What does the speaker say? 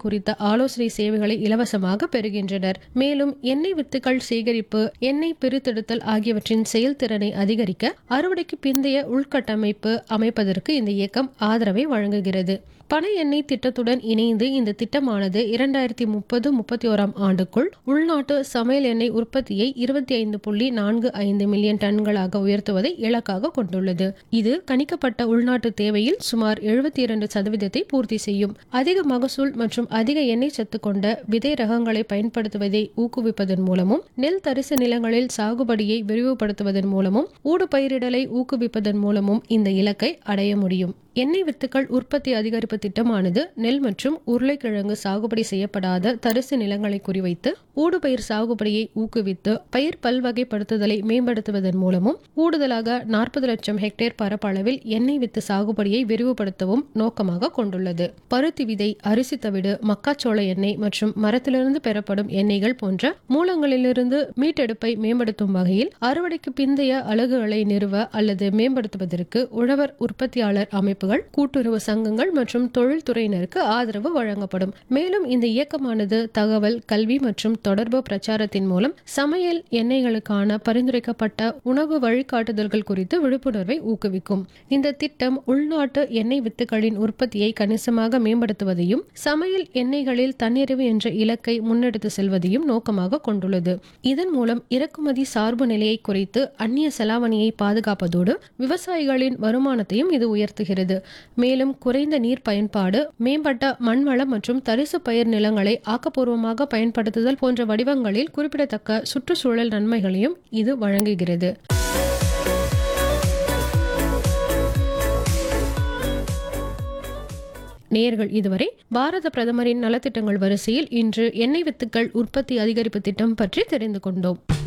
குறித்த ஆலோசனை சேவைகளை இலவசமாக பெறுகின்றனர் மேலும் எண்ணெய் வித்துக்கள் சேகரிப்பு எண்ணெய் பிரித்தெடுத்தல் ஆகியவற்றின் செயல்திறனை அதிகரிக்க அறுவடைக்கு பிந்தைய உள்கட்டமைப்பு அமைப்பதற்கு இந்த இயக்கம் ஆதரவை வழங்குகிறது பனை எண்ணெய் திட்டத்துடன் இணைந்து இந்த திட்டமானது இரண்டாயிரத்தி முப்பது முப்பத்தி ஓராம் ஆண்டுக்குள் உள்நாட்டு சமையல் எண்ணெய் உற்பத்தியை இருபத்தி ஐந்து புள்ளி நான்கு ஐந்து மில்லியன் டன்களாக உயர்த்துவதை இலக்காக கொண்டுள்ளது இது கணிக்கப்பட்ட உள்நாட்டு தேவையில் சுமார் எழுபத்தி இரண்டு சதவீதத்தை பூர்த்தி செய்யும் அதிக மகசூல் மற்றும் அதிக எண்ணெய் சத்து கொண்ட விதை ரகங்களை பயன்படுத்துவதை ஊக்குவிப்பதன் மூலமும் நெல் தரிசு நிலங்களில் சாகுபடியை விரிவுபடுத்துவதன் மூலமும் ஊடு பயிரிடலை ஊக்குவிப்பதன் மூலமும் இந்த இலக்கை அடைய முடியும் எண்ணெய் வித்துக்கள் உற்பத்தி அதிகரிப்பு திட்டமானது நெல் மற்றும் உருளைக்கிழங்கு சாகுபடி செய்யப்படாத தரிசு நிலங்களை குறிவைத்து ஊடுபயிர் சாகுபடியை ஊக்குவித்து பயிர் பல்வகைப்படுத்துதலை மேம்படுத்துவதன் மூலமும் கூடுதலாக நாற்பது லட்சம் ஹெக்டேர் பரப்பளவில் எண்ணெய் வித்து சாகுபடியை விரிவுபடுத்தவும் நோக்கமாக கொண்டுள்ளது பருத்தி விதை அரிசி தவிடு மக்காச்சோள எண்ணெய் மற்றும் மரத்திலிருந்து பெறப்படும் எண்ணெய்கள் போன்ற மூலங்களிலிருந்து மீட்டெடுப்பை மேம்படுத்தும் வகையில் அறுவடைக்கு பிந்தைய அலகுகளை நிறுவ அல்லது மேம்படுத்துவதற்கு உழவர் உற்பத்தியாளர் அமைப்புகள் கூட்டுறவு சங்கங்கள் மற்றும் தொழில்துறையினருக்கு ஆதரவு வழங்கப்படும் மேலும் இந்த இயக்கமானது தகவல் கல்வி மற்றும் தொடர்பு பிரச்சாரத்தின் மூலம் சமையல் எண்ணெய்களுக்கான பரிந்துரைக்கப்பட்ட உணவு வழிகாட்டுதல்கள் குறித்து விழிப்புணர்வை ஊக்குவிக்கும் இந்த திட்டம் உள்நாட்டு எண்ணெய் வித்துக்களின் உற்பத்தியை கணிசமாக மேம்படுத்துவதையும் சமையல் எண்ணெய்களில் தன்னிறைவு என்ற இலக்கை முன்னெடுத்து செல்வதையும் நோக்கமாக கொண்டுள்ளது இதன் மூலம் இறக்குமதி சார்பு நிலையை குறைத்து அந்நிய செலாவணியை பாதுகாப்பதோடு விவசாயிகளின் வருமானத்தையும் இது உயர்த்துகிறது மேலும் குறைந்த நீர் பயன்பாடு மேம்பட்ட மண்வளம் மற்றும் தரிசு பயிர் நிலங்களை ஆக்கப்பூர்வமாக பயன்படுத்துதல் போன்ற வடிவங்களில் குறிப்பிடத்தக்க சுற்றுச்சூழல் நன்மைகளையும் இது வழங்குகிறது நேயர்கள் இதுவரை பாரத பிரதமரின் நலத்திட்டங்கள் வரிசையில் இன்று எண்ணெய் வித்துக்கள் உற்பத்தி அதிகரிப்பு திட்டம் பற்றி தெரிந்து கொண்டோம்